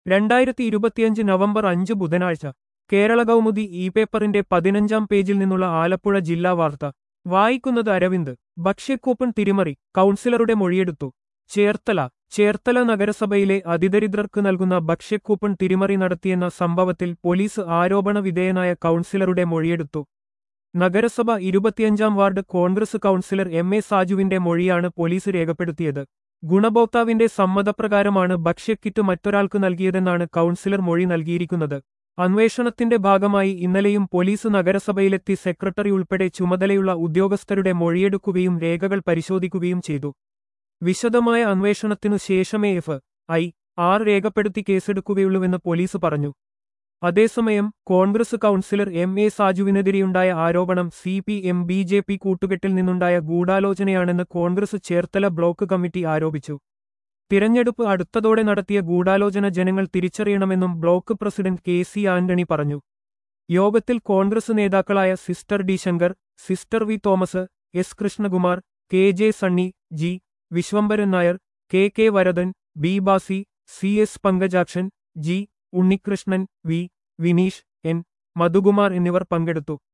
രണ്ടായിരത്തി ഇരുപത്തിയഞ്ച് നവംബർ അഞ്ച് ബുധനാഴ്ച കേരള കൗമുദി ഇ പേപ്പറിന്റെ പതിനഞ്ചാം പേജിൽ നിന്നുള്ള ആലപ്പുഴ ജില്ലാ വാർത്ത വായിക്കുന്നത് അരവിന്ദ് ഭക്ഷ്യക്കൂപ്പൺ തിരിമറി കൗൺസിലറുടെ മൊഴിയെടുത്തു ചേർത്തല ചേർത്തല നഗരസഭയിലെ അതിദരിദ്രർക്ക് നൽകുന്ന ഭക്ഷ്യക്കൂപ്പൺ തിരിമറി നടത്തിയെന്ന സംഭവത്തിൽ പോലീസ് ആരോപണ വിധേയനായ കൗൺസിലറുടെ മൊഴിയെടുത്തു നഗരസഭ ഇരുപത്തിയഞ്ചാം ward Congress councillor M A സാജുവിന്റെ മൊഴിയാണ് പോലീസ് രേഖപ്പെടുത്തിയത് ഗുണഭോക്താവിന്റെ സമ്മതപ്രകാരമാണ് ഭക്ഷ്യക്കിറ്റ് മറ്റൊരാൾക്ക് നൽകിയതെന്നാണ് കൗൺസിലർ മൊഴി നൽകിയിരിക്കുന്നത് അന്വേഷണത്തിന്റെ ഭാഗമായി ഇന്നലെയും പോലീസ് നഗരസഭയിലെത്തി സെക്രട്ടറി ഉൾപ്പെടെ ചുമതലയുള്ള ഉദ്യോഗസ്ഥരുടെ മൊഴിയെടുക്കുകയും രേഖകൾ പരിശോധിക്കുകയും ചെയ്തു വിശദമായ അന്വേഷണത്തിനു ശേഷമേ എഫ് ഐ ആർ രേഖപ്പെടുത്തി കേസെടുക്കുകയുള്ളൂവെന്ന് പോലീസ് പറഞ്ഞു അതേസമയം കോൺഗ്രസ് കൗൺസിലർ എം എ സാജുവിനെതിരെയുണ്ടായ ആരോപണം C P M B J P കൂട്ടുകെട്ടിൽ നിന്നുണ്ടായ ഗൂഢാലോചനയാണെന്ന് കോൺഗ്രസ് ചേർത്തല ബ്ലോക്ക് കമ്മിറ്റി ആരോപിച്ചു തിരഞ്ഞെടുപ്പ് അടുത്തതോടെ നടത്തിയ ഗൂഢാലോചന ജനങ്ങൾ തിരിച്ചറിയണമെന്നും block president K C Antony പറഞ്ഞു യോഗത്തിൽ കോൺഗ്രസ് നേതാക്കളായ sister D Shankar sister V Thomas S Krishnakumar K J Sunny G Vishwambharan Nair K K Varadan B Basi C S Pankajakshan G Unnikrishnan V Vineesh N Madhukumar എന്നിവർ പങ്കെടുത്തു